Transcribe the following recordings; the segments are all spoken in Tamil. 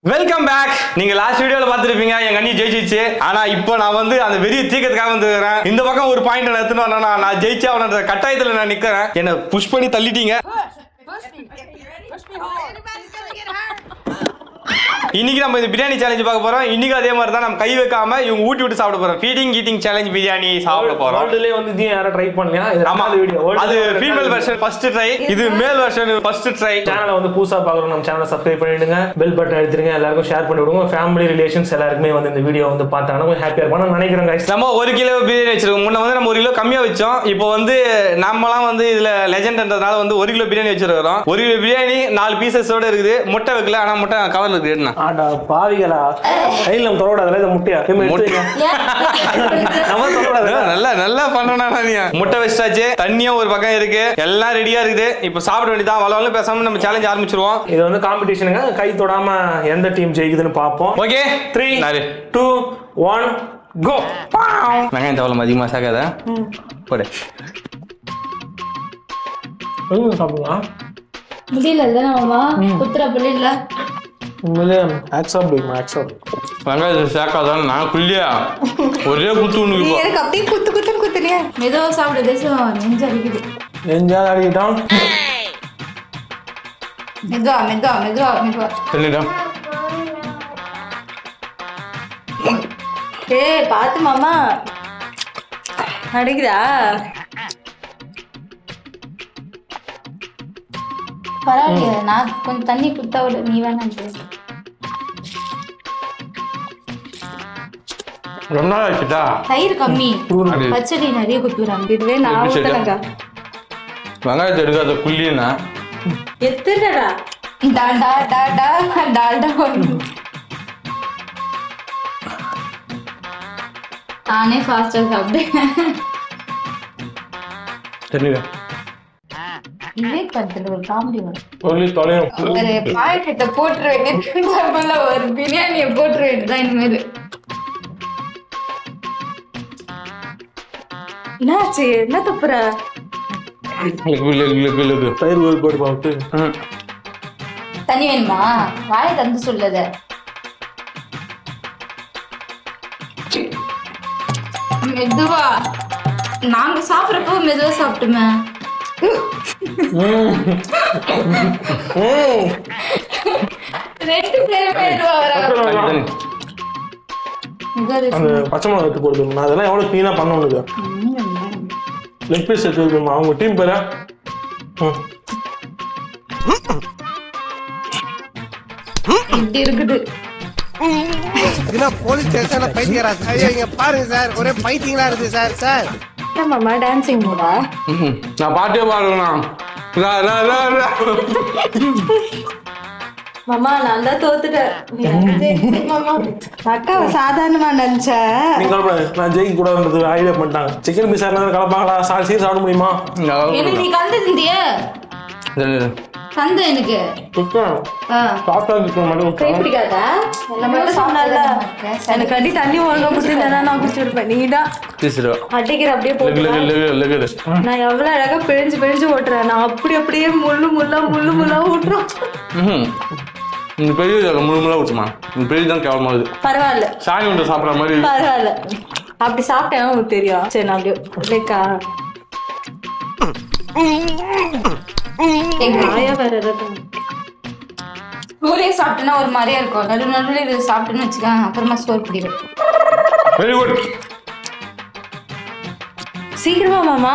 வெல்கம் பேக் நீங்க லாஸ்ட் வீடியோல பார்த்திருப்பீங்க எங்க அண்ணி ஜெயிச்சிச்சு ஆனா இப்போ நான் வந்து அந்த வெறிய தீக்கிறதுக்காக வந்துக்கிறேன் இந்த பக்கம் ஒரு பாயிண்ட் எடுத்துன்னு வரேன் நான் ஜெயிச்சு அவனன்ற கட்டாயத்துல நான் நிக்கிறேன் என்ன புஷ் பண்ணி தள்ளிட்டீங்க இன்னைக்கு நம்ம இந்த பிரியாணி சேலஞ்ச் பார்க்க போறோம் இன்னைக்கு அதே மாதிரி தான் நம்ம கை வைக்காம இவங்க ஊட்டி விட்டு சாப்பிட போறோம் ஃபீடிங் ஈட்டிங் சேலஞ்ச் பிரியாணி சாப்பிட போறோம் வேர்ல்டுலயே வந்து இதையும் யாரும் ட்ரை பண்ணலையா இது ஆமா ரெண்டாவது வீடியோ அது ஃபீமேல் வெர்ஷன் ஃபர்ஸ்ட் ட்ரை இது மேல் வெர்ஷன் ஃபர்ஸ்ட் ட்ரை சேனலை வந்து புதுசா பாக்குறோம் நம்ம சேனலை சப்ஸ்கிரைப் பண்ணிடுங்க பெல் பட்டன் அழுத்திடுங்க எல்லாருக்கும் ஷேர் பண்ணி விடுங்க ஃபேமிலி ரிலேஷன்ஸ் எல்லாருக்குமே வந்து இந்த வீடியோ வந்து பார்த்தாங்கன்னா கொஞ்சம் ஹாப்பியா இருப்பாங்க நான் நினைக்கிறேன் guys. நம்ம ஒரு கிலோ பிரியாணி வச்சிருக்கோம் முன்ன வந்து நம்ம ஒரு கிலோ கம்மியா வச்சோம் இப்போ வந்து நம்மலாம் வந்து இதுல லெஜெண்ட்ன்றதுனால வந்து ஒரு கிலோ பிரியாணி வச்சிருக்கிறோம் ஒரு கிலோ பிரியாணி நாலு பீசஸோட இருக்குது முட்டை வைக்கல ஆனா முட்டை கவர்ல இருக்குது என்ன ஆடா பாவிகளா கையில் நம்ம தொடக்கூடாதுல இந்த முட்டையா திரும்ப எடுத்து வைங்க. நம்ம தொடக்கூடாது நல்லா நல்லா பண்ணனா நீ முட்டை வச்சாச்சு தண்ணியும் ஒரு பக்கம் இருக்கு எல்லாம் ரெடியா இருக்குது இப்போ சாப்பிட வேண்டியதான் வளவலும் பேசாம நம்ம சேலஞ்ச் ஆரம்பிச்சிருவோம் இது வந்து காம்படிஷனுங்க கை தொடாம எந்த டீம் ஜெயிக்குதுன்னு பார்ப்போம் ஓகே த்ரீ நாலு டூ ஒன் கோ வெங்காயம் தவளம் அதிகமா சாக்காத போடு சாப்பிடலாம் முடியல மாமா குத்துற பிள்ளைல உண்மையிலே ஆக்சாப் பிடிக்குமா ஆக்சாப் வெங்காயத்தை சேர்க்காதான் நான் குள்ளியா ஒரே குத்து உனக்கு இப்போ எனக்கு அப்படியே குத்து குத்துன்னு குத்துனியா மெதுவா சாப்பிட தேசம் நெஞ்சு அடிக்குது நெஞ்சா அடிக்கிட்டான் மெதுவா மெதுவா மெதுவா மெதுவா சொல்லிட்டேன் ஏய் பாத்து மாமா அடிக்குதா பரவாயில்லையே நான் கொஞ்சம் தண்ணி குத்தா விட நீ வேணா ரொம்ப நாள் ஆச்சுட்டா தயிர் கம்மி அது பச்சடி நிறைய குத்துறாங்க இதுவே நான் எப்படி சரியா? ஊத்தலங்க வெங்காயத்தை எடுக்காத குள்ளின்னா எத்துடா டா டா டா டா டால்டா வரும். நானே ஃபாஸ்டா சாப்பிட்டேன் தெரியல விவேக் படத்துல ஒரு காமெடி வரும் சொல்லி தொலையும் ஒரு பாக்கெட்டை போட்டுற வேண்டியது ஒரு பிரியாணியை போட்டுற வேண்டியதுதான் இனிமேல் என்னாச்சு என்ன தப்புற லுக்கு லுக்கு லுக்கு லுக்கு தயிர் ஒரு போட்டு பார்த்து ம். தண்ணி வேணுமா வாயை தந்து சொல்லத மெதுவா நாங்க சாப்பிட்றப்போ மெதுவா சாப்பிட்டுமே ரெண்டு பேரும் மெதுவா வராங்க தண்ணி, தண்ணி. மெதுவா அந்த பச்சை மிளகா எடுத்து போடுது நான் அதெல்லாம் எவ்வளவு க்ளீனா பண்ண உனக்கு லெக் பீஸ் எடுத்து வைக்கணுமா அவங்க டீம் பேரா ம். இப்படி இருக்குது இதுனா போலீஸ் ஸ்டேஷன்ல பைத்தியரா சார் ஐயா இங்க பாருங்க சார் ஒரே பைத்தியங்களா இருக்கு சார் சார் என்ன மாமா டான்சிங் மூடா ம்ஹும். நான் பாட்டே பாடுவேன் ரா, ரா, ரா, ரா. மாமா நான் தான் தோத்துட்டேன் நீ வந்து ஜெயிச்சிட்ட மாமா அக்காவை சாதாரணமா நினைச்சேன் நீங்க கவலைப்படாத. நான் ஜெயிக்க கூடாதுன்றது ஐடியா பண்ணிட்டாங்க சிக்கன் பீஸ் இருந்தாலும் கலப்பாங்களா சார் சீர் சாப்பிட முடியுமா எனக்கு நீ கந்து திந்திய சரி, சரி. கந்த எனக்கு சிக்கன் ஆ. சாப்பிட்டா சிக்கன் மட்டும் கை விட்டா. பிடிக்காதா என்ன மட்டும் சொன்னால எனக்கு அடி தண்ணி ஒழுங்கா குடிச்சிருந்தா நான் குடிச்சிருப்பேன் நீ தான் பேசிடுவா. அடிக்கிற அப்படியே லுக்கு, போட்டு லுக்கு, லுக்கு, லுக்கு. நான் எவ்வளவு அழகா பிழிஞ்சு பிழிஞ்சு ஓட்டுறேன் நான் அப்படி அப்படியே முள்ளு முள்ளா முள்ளு முள்ளா ஓட்டுறோம் ம்ஹும். இந்த பெரிய இதில் முழு முழு ஊற்றுமா இந்த பெரிய தான் கேவலமாகுது பரவாயில்ல சாணி உண்டை சாப்பிட்ற மாதிரி பரவாயில்ல அப்படி சாப்பிட்டேன் உனக்கு தெரியும் சரி நான் அப்படியே லைக்கா எங்க ஆயா வேற ஏதாவது ஒரே சாப்பிட்டேன்னா ஒரு மாதிரியா இருக்கும் நடு நடுவில் இது சாப்பிட்டுன்னு வச்சுக்கேன் அப்புறமா சோறு பிடிக்கும் வெரி குட் சீக்கிரமா மாமா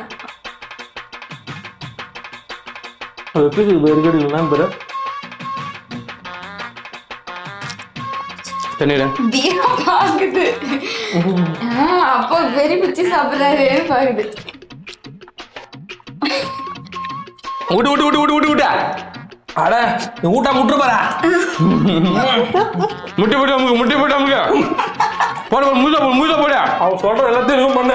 அது எப்படி இருக்குது அடிக்கடி இல்லைன்னா பேரு தண்ணீர் தீயா பாக்குது ஆ, அப்போ வெறி பிடிச்சி சாப்பிடுறாரு பாக்குது விட்டு விட்டு விட்டு விட்டு விட்டு விட்டு அட நீ ஊட்டா முட்டு பாரா முட்டி போட்டு அமுக்கு முட்டி போட்டு அமுக்கு போட போட மூஜா போடு மூஜா போட அவன் சொல்ற எல்லாத்தையும் இதுவும் பண்ணு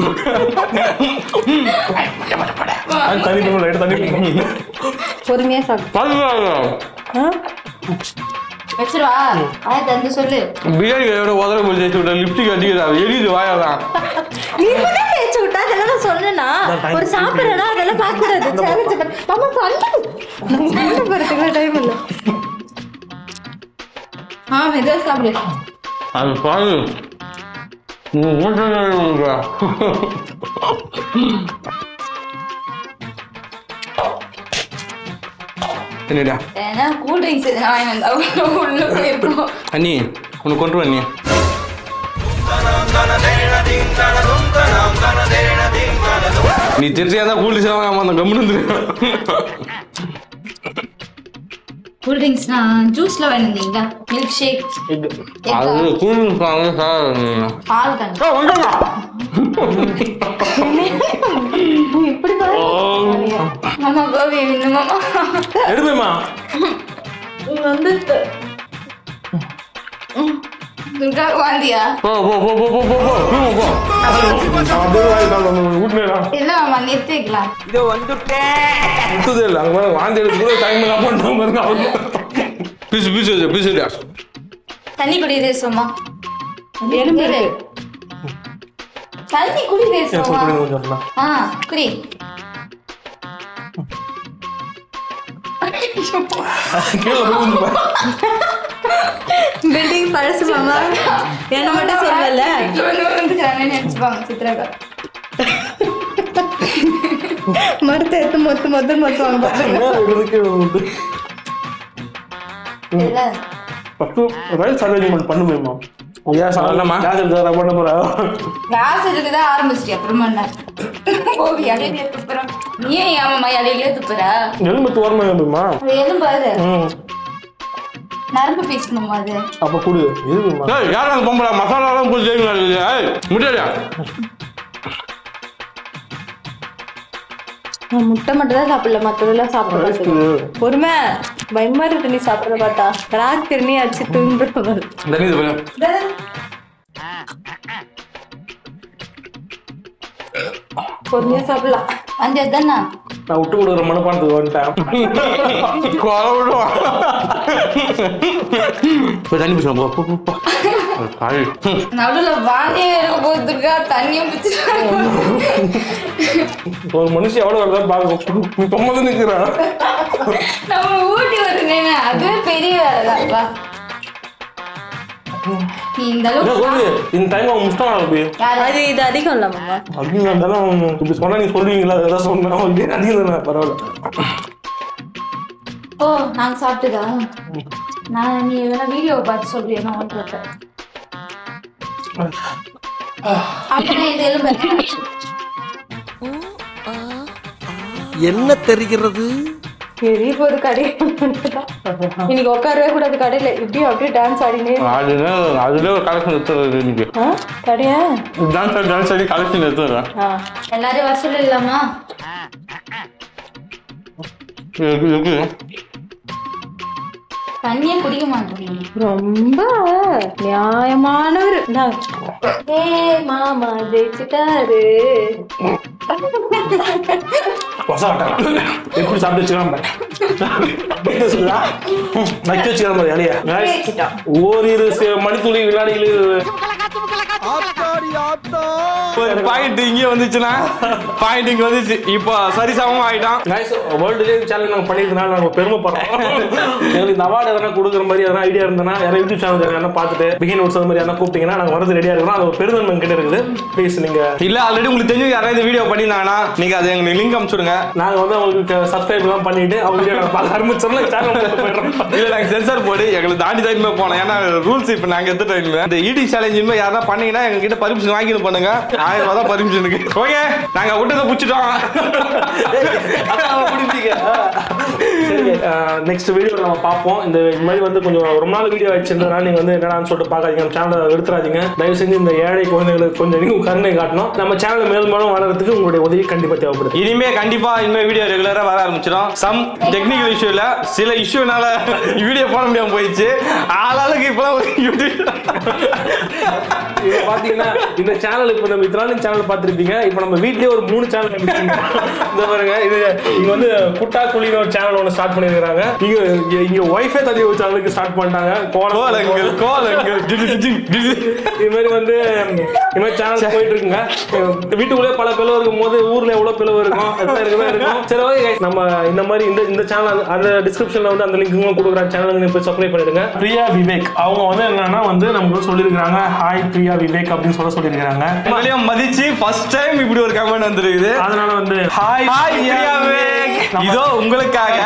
அது தண்ணி தண்ணி லைட் தண்ணி குடிக்கணும். பொறுமையா சாப்பிட்டு வச்சிருவா ஆய தந்து சொல்லு பிரியாணி எவ்வளோ உதற போய் தேய்ச்சி விட்டா லிப்டிக் அடிக்கிறா எரியுது வாயாதான் நீ கூட பேச்சு விட்டா அதெல்லாம் நான் சொன்னேனா ஒரு சாப்பிடுறேனா அதெல்லாம் பார்க்க கூடாது சேலஞ்ச் பண்ண மாமா பண்ணு சண்டை போறதுக்கு டைம் இல்ல ஆ மெதுவாக சாப்பிடு அது பாரு நீ ஊட்டுறா. என்னடா ஏன்னா கூல் ட்ரிங்க்ஸ் எதுனா வாங்கி வந்தா உள்ள போயிருக்கோம் அண்ணி உனக்கு கொண்டு வா நீ நீ தெரிஞ்சா தான் கூலி சேவாங்க அந்த கம்முன்னு வந்துரு கூல் ட்ரிங்க்ஸ்னா ஜூஸ்ல வாங்கி வந்தீங்களா மில்க் ஷேக் அது கூலி சாங்க சார் பால் கணக்கு இப்படி பாரு மாமா கோபி இந்த மாமா எடுப்பேம்மா இங்க வந்து துர்கா வாந்தியா போ போ போ போ போ போ போ போ போ அப்படியே வாங்கி ஊட்டினா இல்ல மாமா நிறுத்தி வைக்கலாம் விட்டதே இல்லை அங்கே மேலே வாந்தி எடுத்து கூட டைம் எல்லாம் பண்ணாம பாருங்க அவங்க பீசு பீசு பீசு தண்ணி குடிதே சும்மா எலும்பு இரு. இருக்கு. தண்ணி குடிதே சும்மா புரியுது கொஞ்சம் இருந்தா. ஆ குடி கீழே விழுந்து பாரு. பில்டிங் பழசு மாமா என்ன மட்டும் சொல்லல வந்துக்கிறானே நினைச்சுப்பாங்க சித்ராக்கா மரத்தை எடுத்து மொத்த மொத்த மொத்தம் பாருங்க மேலே விழுந்து கீழே விழுந்து. இல்ல ஃபஸ்ட்டு ரைஸ் அரேஞ்ச்மெண்ட் பண்ணுமேம்மா ஏன் சார் வரலாமா? யார் எடுத்து பண்ண போறா கிளாஸ் இருக்குதான் ஆரம்பிச்சிட்டு அப்புறமா என்ன ஓவி இடையிலே துப்புறோம் நீ ஏன் ஏமாமா இடையிலே துப்புற எலும்பு ஓரமாக வேண்டுமா அது எலும்பாரு ம் நரம்பு பேசணுமா அது அப்போ கொடு எதுவுமா ஏய் யார் அந்த பொம்பளை மசாலாலாம் போட்டு செய்வீங்களா ஏய் முடியாதா நான் முட்டை மட்டும் தான் சாப்பிடல மற்றதெல்லாம் சாப்பிட மாட்டேன் பொறுமை பயமா இருக்கு நீ சாப்பிட பார்த்தா ராத்திரி நீ அடிச்சு தூங்குற தண்ணி இது பண்ணு. பொறுமையா சாப்பிடலாம் அந்த தானே நான் விட்டு கொடுக்குற மனப்பானத்துக்கு வந்துட்டேன் கொலை விடுவான். போய் தண்ணி பிடிச்சா போ போ, போ, போ. ஒரு காய். ஹம். நடுவுல வாந்தியே இருக்க போது துர்கா தண்ணியும் பிடிச்சிட்டு ஒரு மனுஷன் எவ்வளோ வேலை பார்க்க நீ தொம்மது நிற்கிறான் நம்ம ஊட்டி வருனே அதுவே பெரிய வேலைதான்ப்பா நீ இந்த அளவுக்கு இந்த டைம் அவன் முஸ்டான் போய் யாரு? அது இது அதிகம் இல்ல மாமா அப்படின்னு இருந்தாலும் இப்படி சொன்னா நீ சொல்லுவீங்களா அதெல்லாம் சொன்னா வந்து அதிகம் தானே பரவாயில்ல ஓ நாங்க சாப்பிட்டுதா நான் நீ எதனா வீடியோ பார்த்து சொல்றியா நான் ஒன்று போட்டேன் அப்படின்னா இந்த எலும்பு என்ன தெரிகிறது பெரிய போது கடை இன்னைக்கு உட்காரவே கூடாது கடையில இப்படி அப்படியே டான்ஸ் ஆடினே அதுல அதுல ஒரு கலெக்ஷன் எடுத்துறது இன்னைக்கு ஆ, கடையா டான்ஸ் ஆடி டான்ஸ் ஆடி கலெக்ஷன் எடுத்துறேன் ஆ எல்லாரையும் வர சொல்லிடலாமா இருக்கு இருக்கு தண்ணியே குடிக்க மாட்டேன் ரொம்ப நியாயமானவர் இந்தாங்க. ஏ மாமா ஜெயிச்சுட்டாரு ಹೊಸ ಆಟ எப்படி சாப்பிட்டு வச்சுக்கலாம் பாரு. சொல்லுடா. ம், நக்கி வச்சுக்கலாம் பாரு இலைய. Guys, ஓரிரு சி- மணித்துளி வினாடிகளில் ஆத்தாடி ஆத்தா ஒரு பாயிண்ட் இங்கே வந்துச்சுன்னா பாயிண்ட் இங்க வந்துச்சு இப்போ சரிசமம் ஆயிட்டான் guys, World Day challenge நாங்க பண்ணியிருந்தனால நாங்க பெருமைப்படுறோம். எங்களுக்கு இந்த award எதனா கொடுக்குற மாதிரி எதனா idea இருந்ததுன்னா, யாராவது YouTube channel எதனா பார்த்துட்டு begin notes அந்த மாதிரி எதனா கூப்பிட்டீங்கன்னா நாங்க வரது ready ஆ இருக்கிறோம். அது ஒரு பெருந்தன்மை எங்ககிட்ட இருக்குது. Please நீங்க இல்ல ஆல்ரெடி உங்களுக்கு தெரிஞ்சு யாராவது இந்த வீடியோ பண்ணியிருந்தாங்கன்னா நீங்க அதை எங்களுக்கு லிங்க் அனுப்பிச்சுடுங்க நாங்க வந்து அவங்களுக்கு சப்ஸ்கிரைப் எல்லாம் பண்ணிட்டு அவங்க வீடியோ நாங்க பார்க்க ஆரம்பிச்சோம்னா சேனல் போயிடுறோம் இல்ல நாங்க சென்சார் போடு எங்களுக்கு தாண்டி தாண்டி போனோம் ஏன்னா ரூல்ஸ் இப்ப நாங்க எடுத்த டைம்ல இந்த இடி சேலஞ்ச் இனிமே யாரா பண்ணீங்கன்னா எங்க கிட்ட பர்மிஷன் வாங்கி பண்ணுங்க ஆயிரம் ரூபாய் தான் பர்மிஷனுக்கு ஓகே நாங்க விட்டதை புடிச்சிட்டோம் நெக்ஸ்ட் வீடியோ நம்ம பார்ப்போம் இந்த இந்த மாதிரி வந்து கொஞ்சம் ரொம்ப நாள் வீடியோ ஆயிடுச்சுன்றதுனால நீங்க வந்து என்னடான்னு சொல்லிட்டு பார்க்காதீங்க நம்ம சேனலை எடுத்துறாதீங்க தயவு செஞ்சு இந்த ஏழை குழந்தைகளுக்கு கொஞ்சம் நீங்க கருணை காட்டணும் நம்ம சேனல் மேலும் மேலும் வளர்றதுக்கு உங்களுடைய உதவி கண்டிப்பா தேவைப்படுது இனிமே கண்டிப்பா இனிமே வீடியோ ரெகுலரா வர ஆரம்பிச்சிடும் சம் டெக்னிக்கல் இஷ்யூல சில இஷ்யூனால வீடியோ போட முடியாம போயிடுச்சு ஆளாளுக்கு இப்பலாம் ஒரு யூடியூப் இப்ப பாத்தீங்கன்னா இந்த சேனல் இப்ப நம்ம இத்தனாலும் சேனல் பார்த்திருப்பீங்க இப்ப நம்ம வீட்லயே ஒரு மூணு சேனல் கண்டுபிடிச்சிருக்கோம் இந்த பாருங்க இது இங்க வந்து குட்டா குழின்னு ஒரு சேனல் ஒன்று ஸ்டார்ட் பண்ணிருக்காங்க இங்க இங்க- இங்க ஒய்ஃபை தள்ளி ஒரு சேனலுக்கு ஸ்டார்ட் பண்ணிட்டாங்க கோலங்கள் கோலங்கள் ஜிஜி, ஜிஜி, ஜிஜி. இது மாதிரி வந்து இது மாதிரி சேனல் போயிட்டு இருக்குங்க வீட்டுக்குள்ளே பல பிளவு இருக்கும் போது ஊர்ல எவ்வளவு பிளவு இருக்கும் அதெல்லாம் இருக்கவே இருக்கும் சரி ஓகே guys, நம்ம இந்த மாதிரி இந்த இந்த சேனல் அந்த டிஸ்கிரிப்ஷன்ல வந்து அந்த லிங்க்கும் கொடுக்குற சேனலுக்கு நீங்க போய் சப்ஸ்கிரைப் பண்ணிடுங்க பிரியா விவேக் அவங்க வந்து என்னன்னா வந்து நமக்கு சொல்லியிருக்காங்க ஹாய் பிரியா விவேக் அப்படின்னு சொல்ல சொல்லியிருக்காங்க உங்களையும் மதிச்சு ஃபர்ஸ்ட் டைம் இப்படி ஒரு கமெண்ட் வந்திருக்குது அதனால வந்து ஹாய் ஹாய் பிரியா விவேக் இதோ உங்களுக்காக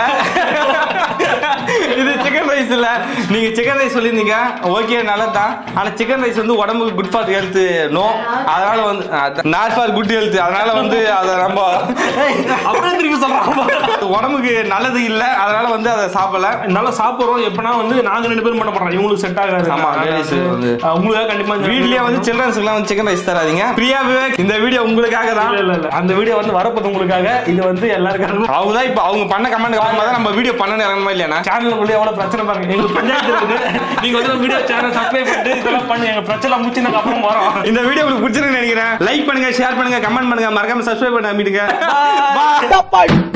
இது சிக்கன் ரைஸ் இல்ல நீங்க சிக்கன் ரைஸ் சொல்லியிருந்தீங்க ஓகே நல்லதுதான் ஆனா சிக்கன் ரைஸ் வந்து உடம்புக்கு குட் ஃபார் ஹெல்த் நோ அதனால வந்து நாட் ஃபார் குட் ஹெல்த் அதனால வந்து அதை நம்ம அப்படியே திருப்பி சொல்றாங்க உடம்புக்கு நல்லது இல்ல அதனால வந்து அதை சாப்பிடல நல்லா சாப்பிடுறோம் எப்பனா வந்து நாங்க ரெண்டு பேரும் பண்ண போறோம் இவங்களுக்கு செட் ஆகாது ஆமா, ladies வந்து. அஹ் உங்களுக்காக கண்டிப்பா இந்த வீட்லயே வந்து சில்ட்ரன்ஸ்க்குலாம் வந்து சிக்கன் ரைஸ் தராதீங்க பிரியா விவேக் இந்த வீடியோ உங்களுக்காக தான் இல்ல இல்ல இல்ல அந்த வீடியோ வந்து வரப்போது உங்களுக்காக இது வந்து எல்லாருக்காகவும் அவங்க தான் இப்போ அவங்க பண்ண கமெண்ட் அப்புறமா தான் நம்ம வீடியோ பண்ணணும் இறங்கணுமா இல்லையா சேனலுக்குள்ள எவ்வளவு பிரச்சனை பாருங்க எங்களுக்கு பஞ்சாயத்து இருக்குது நீங்க வந்து வீடியோ சேனல் சப்ஸ்கிரைப் பண்ணிட்டு இதெல்லாம் பண்ணுங்க எங்க பிரச்சனை முடிச்சுனதுக்கு அப்புறம் வரோம் இந்த வீடியோ உங்களுக்கு பிடிச்சிருக்குன்னு நினைக்கிறேன் லைக் பண்ணுங்க ஷேர் பண்ணுங்க கமெண்ட் பண்ணுங்க மறக்காம சப்ஸ்கிரைப் பண்ண நம்பிடுங்க டப்பால்